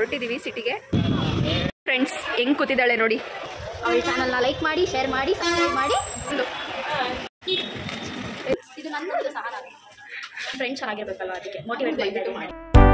ಹೊರಟಿದ್ದೀವಿ ಸಿಟಿಗೆ ಫ್ರೆಂಡ್ಸ್ ಹೆಂಗ್ ಕೂತಿದ್ದಾಳೆ ನೋಡಿ ಅವಳ ಚಾನಲ್ನ ಲೈಕ್ ಮಾಡಿ ಶೇರ್ ಮಾಡಿ ಸಬ್ಸ್ಕ್ರೈಬ್ ಮಾಡಿ ಇದು ನನ್ನ ಇದು ಸಹ ಫ್ರೆಂಡ್ ಚೆನ್ನಾಗಿರ್ಬೇಕಲ್ವ ಅದಕ್ಕೆ ಮೋಟಿವೇಟ್ ಮಾಡಿಬಿಟ್ಟು ಮಾಡಿ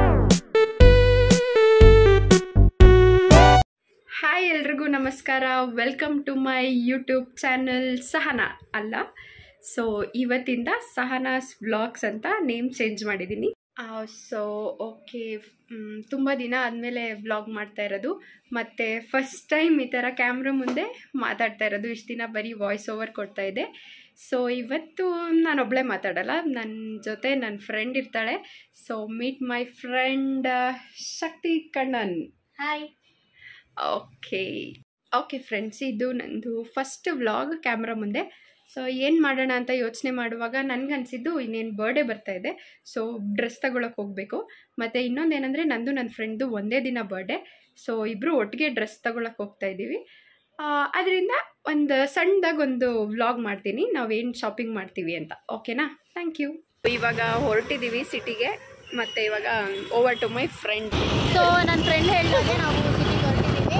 ಹಾಯ್ ಎಲ್ರಿಗೂ ನಮಸ್ಕಾರ welcome to my YouTube channel Sahana ಅಲ್ಲ ಸೊ ಇವತ್ತಿಂದ ಸಹನಾಸ್ ವ್ಲಾಗ್ಸ್ ಅಂತ ನೇಮ್ ಚೇಂಜ್ ಮಾಡಿದ್ದೀನಿ ಸೊ ಓಕೆ ತುಂಬ ದಿನ ಆದಮೇಲೆ ವ್ಲಾಗ್ ಮಾಡ್ತಾ ಇರೋದು ಮತ್ತು ಫಸ್ಟ್ ಟೈಮ್ ಈ ಥರ ಕ್ಯಾಮ್ರಾ ಮುಂದೆ ಮಾತಾಡ್ತಾ ಇರೋದು ಇಷ್ಟು ದಿನ ಬರೀ ವಾಯ್ಸ್ ಓವರ್ ಕೊಡ್ತಾ ಇದ್ದೆ ಸೊ ಇವತ್ತು ನಾನೊಬ್ಬಳೇ ಮಾತಾಡಲ್ಲ ನನ್ನ ಜೊತೆ ನನ್ನ ಫ್ರೆಂಡ್ ಇರ್ತಾಳೆ so meet my friend Shakti Kannan hi okay okay friends ಇದು ನಂದು ಫಸ್ಟ್ ವ್ಲಾಗ್ ಕ್ಯಾಮ್ರಾ ಮುಂದೆ ಸೊ ಏನು ಮಾಡೋಣ ಅಂತ ಯೋಚನೆ ಮಾಡುವಾಗ ನನಗನ್ಸಿದ್ದು ಇನ್ನೇನು ಬರ್ಡೇ ಬರ್ತಾ ಇದೆ ಸೊ ಡ್ರೆಸ್ ತಗೊಳಕ್ಕೆ ಹೋಗಬೇಕು ಮತ್ತು ಇನ್ನೊಂದು ಏನಂದರೆ ನಂದು ನನ್ನ ಫ್ರೆಂಡ್ದು ಒಂದೇ ದಿನ ಬರ್ಡೇ ಸೊ ಇಬ್ಬರು ಒಟ್ಟಿಗೆ ಡ್ರೆಸ್ ತಗೊಳಕ್ಕೆ ಹೋಗ್ತಾ ಇದ್ದೀವಿ ಅದರಿಂದ ಒಂದು ಸಣ್ಣದಾಗಿ ಒಂದು ವ್ಲಾಗ್ ಮಾಡ್ತೀನಿ ನಾವೇನು ಶಾಪಿಂಗ್ ಮಾಡ್ತೀವಿ ಅಂತ ಓಕೆನಾ ಥ್ಯಾಂಕ್ ಯು ಇವಾಗ ಹೊರಟಿದ್ದೀವಿ ಸಿಟಿಗೆ ಮತ್ತು ಇವಾಗ over to my friend so ನನ್ನ ಫ್ರೆಂಡ್ ಹೇಳಿದಾಗೆ ನಾವು ಸಿಟಿಗೆ ಹೊರಟಿದ್ದೀವಿ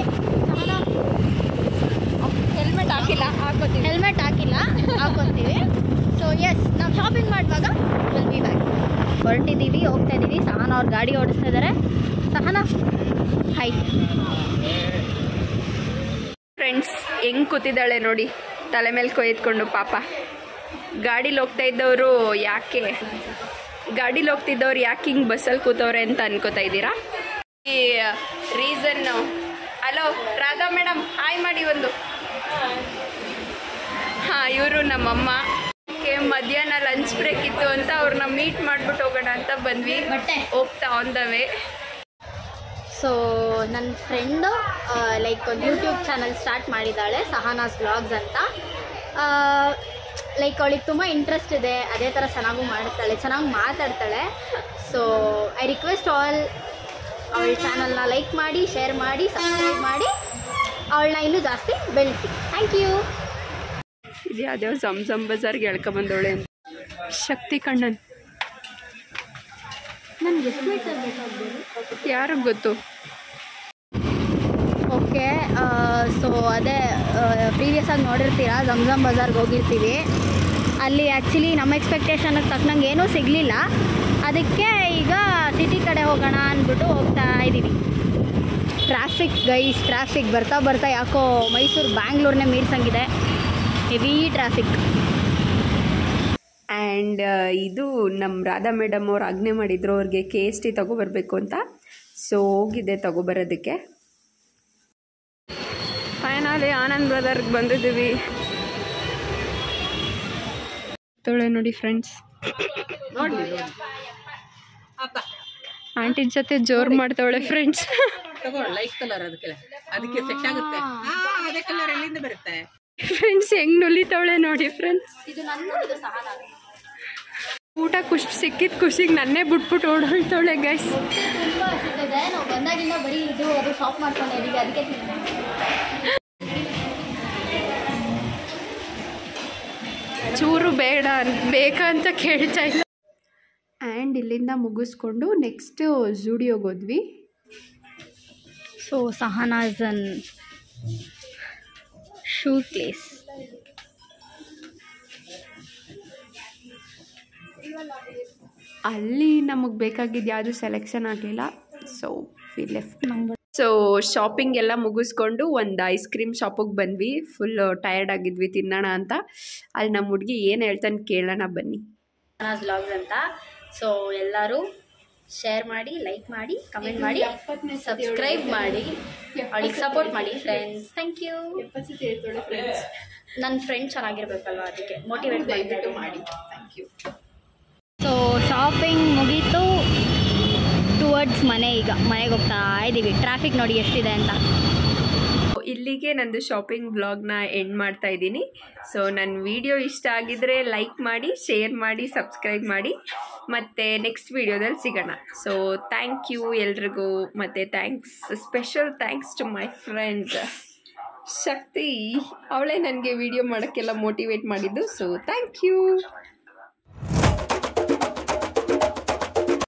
ಹೆಲ್ಮೆಟ್ ಹಾಕಿಲ್ಲ ಹಾಕೋತೀವಿ ಹೆಲ್ಮೆಟ್ ಹಾಕಿಲ್ಲ ಹಾಕೊತೀವಿ ಸೊ ಎಸ್ ನಾವು ಶಾಪಿಂಗ್ ಮಾಡುವಾಗ ವಿಲ್ ಬಿ ಬ್ಯಾಕ್ ಹೊರಟಿದ್ದೀವಿ ಹೋಗ್ತಾ ಇದ್ದೀವಿ ಸಹನ ಅವ್ರು ಗಾಡಿ ಓಡಿಸ್ತಾ ಇದ್ದಾರೆ ಸಹನ ಹೈ ಫ್ರೆಂಡ್ಸ್ ಹೆಂಗ್ ಕೂತಿದ್ದಾಳೆ ನೋಡಿ ತಲೆ ಮೇಲೆ ಕೊಯ್ದುಕೊಂಡು ಪಾಪ ಗಾಡೀಲಿ ಹೋಗ್ತಾ ಇದ್ದವರು ಯಾಕೆ ಗಾಡೀಲಿ ಹೋಗ್ತಿದ್ದವ್ರು ಯಾಕೆ ಹಿಂಗೆ ಬಸ್ಸಲ್ಲಿ ಕೂತವ್ರೆ ಅಂತ ಅನ್ಕೋತಾ ಇದ್ದೀರಾ ಈ reason hello Radha madam hi ಮಾಡಿ ಒಂದು ಹಾಂ ಇವರು ನಮ್ಮಮ್ಮ ಕೆ ಮಧ್ಯಾಹ್ನ ಲಂಚ್ ಬ್ರೇಕ್ ಇತ್ತು ಅಂತ ಅವ್ರನ್ನ ಮೀಟ್ ಮಾಡ್ಬಿಟ್ಟು ಹೋಗೋಣ ಅಂತ ಬಂದ್ವಿ ಬಟ್ಟೆ. ಹೋಗ್ತಾ ಆನ್ ದ ವೇ ಸೊ ನನ್ನ ಫ್ರೆಂಡು ಲೈಕ್ ಒಂದು ಯೂಟ್ಯೂಬ್ ಚಾನಲ್ ಸ್ಟಾರ್ಟ್ ಮಾಡಿದ್ದಾಳೆ ಸಹನಾಸ್ ಬ್ಲಾಗ್ಸ್ ಅಂತ ಲೈಕ್ ಅವಳಿಗೆ ತುಂಬ ಇಂಟ್ರೆಸ್ಟ್ ಇದೆ ಅದೇ ಥರ ಚೆನ್ನಾಗೂ ಮಾಡ್ತಾಳೆ ಚೆನ್ನಾಗಿ ಮಾತಾಡ್ತಾಳೆ ಸೊ ಐ ರಿಕ್ವೆಸ್ಟ್ ಆಲ್ ಅವಳ ಚಾನಲ್ನ ಲೈಕ್ ಮಾಡಿ ಶೇರ್ ಮಾಡಿ ಸಬ್ಸ್ಕ್ರೈಬ್ ಮಾಡಿ ಅವಳನ್ನ ಇನ್ನೂ ಜಾಸ್ತಿ ಬೆಳೆಸಿ ಥ್ಯಾಂಕ್ ಯು ಇದು ಯಾವ್ದ್ಯಾವ ಜಮ್ ಜಮ್ ಬಜಾರ್ಗೆ ಎಳ್ಕೊಂಬಂದವಳೆ ಅಂತ ಶಕ್ತಿ ಕಣ್ಣನ್ ನನಗೆ ಎಷ್ಟು ಮೀಟರ್ ಬೇಕಾಗ್ಬೋದು ಯಾರಿಗೆ ಗೊತ್ತು ಓಕೆ ಸೊ ಅದೇ ಪ್ರೀವಿಯಸ್ ಆಗಿ ನೋಡಿರ್ತೀರಾ ಜಮ್ ಜಮ್ ಬಜಾರ್ಗೆ ಹೋಗಿರ್ತೀವಿ ಅಲ್ಲಿ ಆ್ಯಕ್ಚುಲಿ ನಮ್ಮ ಎಕ್ಸ್ಪೆಕ್ಟೇಷನ್ಗೆ ತಕ್ಕನಂಗೆ ಏನೂ ಸಿಗಲಿಲ್ಲ ಅದಕ್ಕೆ ಈಗ ಸಿಟಿ ಕಡೆ ಹೋಗೋಣ ಅಂದ್ಬಿಟ್ಟು ಹೋಗ್ತಾ ಇದ್ದೀವಿ ಟ್ರಾಫಿಕ್ ಗೈಸ್ ಟ್ರಾಫಿಕ್ ಬರ್ತಾ ಬರ್ತಾ ಯಾಕೋ ಮೈಸೂರು ಬ್ಯಾಂಗ್ಳೂರ್ನೇ ಮೀರ್ಸಂಗಿದೆ ಹೆವಿ ಟ್ರಾಫಿಕ್ ಆ್ಯಂಡ್ ಇದು ನಮ್ಮ ರಾಧಾ ಮೇಡಮ್ ಅವ್ರು ಆಜ್ಞೆ ಮಾಡಿದ್ರು ಅವ್ರಿಗೆ ಕೆ ಎಸ್ ಟಿ ತಗೊಬರ್ಬೇಕು ಅಂತ ಸೊ ಹೋಗಿದ್ದೆ ತಗೊಬರೋದಕ್ಕೆ ಫೈನಲಿ ಆನಂದ್ ಬ್ರದರ್ಗೆ ಬಂದಿದ್ದೀವಿ ತೊಳೆ ನೋಡಿ ಫ್ರೆಂಡ್ಸ್ ಆಂಟಿ ಜೊತೆ ಜೋರು ಮಾಡ್ತಾವಳೆ ಫ್ರೆಂಡ್ಸ್ ತಗೋ ಲೈಟ್ ಕಲರ್ ಅದಕ್ಕೆ ಅದಕ್ಕೆ ಸೆಟ್ ಆಗುತ್ತೆ ಹಾ ಅದೇ ಕಲರ್ ಎಲ್ಲಿಂದ ಬರುತ್ತೆ ಫ್ರೆಂಡ್ಸ್ ಹೆಂಗ್ ನುಲಿತಾವಳೆ ನೋಡಿ ಫ್ರೆಂಡ್ಸ್ ಇದು ನನ್ನ ಸಹ ಊಟ ಖುಷಿ ಸಿಕ್ಕಿದ ಖುಷಿಗೆ ನನ್ನೇ ಬಿಟ್ಬಿಟ್ಟು ಓಡೋಳ್ತಾವಳೆ ಗೈಸ್ ತುಂಬ ಸಿಗ್ತದೆ ನಾವು ಬಂದಾಗಿಂದ ಬರೀ ಇದು ಅದು ಶಾಪ್ ಮಾಡ್ಕೊಂಡಿದ್ದೀವಿ ಅದಕ್ಕೆ ತಿಂದೆ. ಚೂರು ಬೇಡ ಅನ್- ಬೇಕಾ ಅಂತ ಕೇಳ್ತಾ ಇಲ್ಲ ಆ್ಯಂಡ್ ಇಲ್ಲಿಂದ ಮುಗಿಸ್ಕೊಂಡು ನೆಕ್ಸ್ಟ್ ಝೂಡಿಯೋಗೆ ಹೋದ್ವಿ ಸೊ ಸಹನಾಜನ್ ಶೂ ಪ್ಲೇಸ್ ಅಲ್ಲಿ ನಮಗೆ ಬೇಕಾಗಿದ್ದು ಯಾವುದು ಸೆಲೆಕ್ಷನ್ ಆಗಲಿಲ್ಲ ಸೊ ವಿ ಲೆಫ್ಟ್ ನಂಗೆ ಸೊ ಶಾಪಿಂಗ್ ಎಲ್ಲ ಮುಗಿಸ್ಕೊಂಡು ಒಂದು ಐಸ್ ಕ್ರೀಮ್ ಶಾಪಿಗೆ ಬಂದ್ವಿ ಫುಲ್ ಟಯರ್ಡ್ ಆಗಿದ್ವಿ ತಿನ್ನೋಣ ಅಂತ ಅಲ್ಲಿ ನಮ್ಮ ಹುಡುಗಿ ಏನು ಹೇಳ್ತಾನೆ ಕೇಳೋಣ ಬನ್ನಿ ಸಹನಾಸ್ ವ್ಲಾಗ್ಸ್ ಅಂತ ಸೊ ಎಲ್ಲರೂ ಶೇರ್ ಮಾಡಿ ಲೈಕ್ ಮಾಡಿ ಕಮೆಂಟ್ ಮಾಡಿ ಸಬ್ಸ್ಕ್ರೈಬ್ ಮಾಡಿ ಅವಳಿಗೆ ಸಪೋರ್ಟ್ ಮಾಡಿ ಫ್ರೆಂಡ್ಸ್ ಥ್ಯಾಂಕ್ ಯು ನನ್ನ ಫ್ರೆಂಡ್ ಚೆನ್ನಾಗಿರ್ಬೇಕಲ್ವ ಅದಕ್ಕೆ ಮೋಟಿವೇಟ್ ಮಾಡಿಬಿಟ್ಟು ಮಾಡಿ ಥ್ಯಾಂಕ್ ಯು ಸೊ ಶಾಪಿಂಗ್ ಮುಗೀತು ಟುವರ್ಡ್ಸ್ ಮನೆ ಈಗ ಮನೆಗೆ ಹೋಗ್ತಾ ಇದ್ದೀವಿ ಟ್ರಾಫಿಕ್ ನೋಡಿ ಎಷ್ಟಿದೆ ಅಂತ ಇಲ್ಲಿಗೆ ನಂದು ಶಾಪಿಂಗ್ ಬ್ಲಾಗ್ನ ಎಂಡ್ ಮಾಡ್ತಾ ಇದ್ದೀನಿ ಸೊ ನನ್ನ ವಿಡಿಯೋ ಇಷ್ಟ ಆಗಿದ್ರೆ ಲೈಕ್ ಮಾಡಿ ಶೇರ್ ಮಾಡಿ ಸಬ್ಸ್ಕ್ರೈಬ್ ಮಾಡಿ ಮತ್ತು ನೆಕ್ಸ್ಟ್ ವಿಡಿಯೋದಲ್ಲಿ ಸಿಗೋಣ ಸೊ ಥ್ಯಾಂಕ್ ಯು ಎಲ್ರಿಗೂ ಮತ್ತು thanks special thanks to my friend Shakti ಅವಳೇ ನನಗೆ ವಿಡಿಯೋ ಮಾಡೋಕ್ಕೆಲ್ಲ ಮೋಟಿವೇಟ್ ಮಾಡಿದ್ದು ಸೊ ಥ್ಯಾಂಕ್ ಯು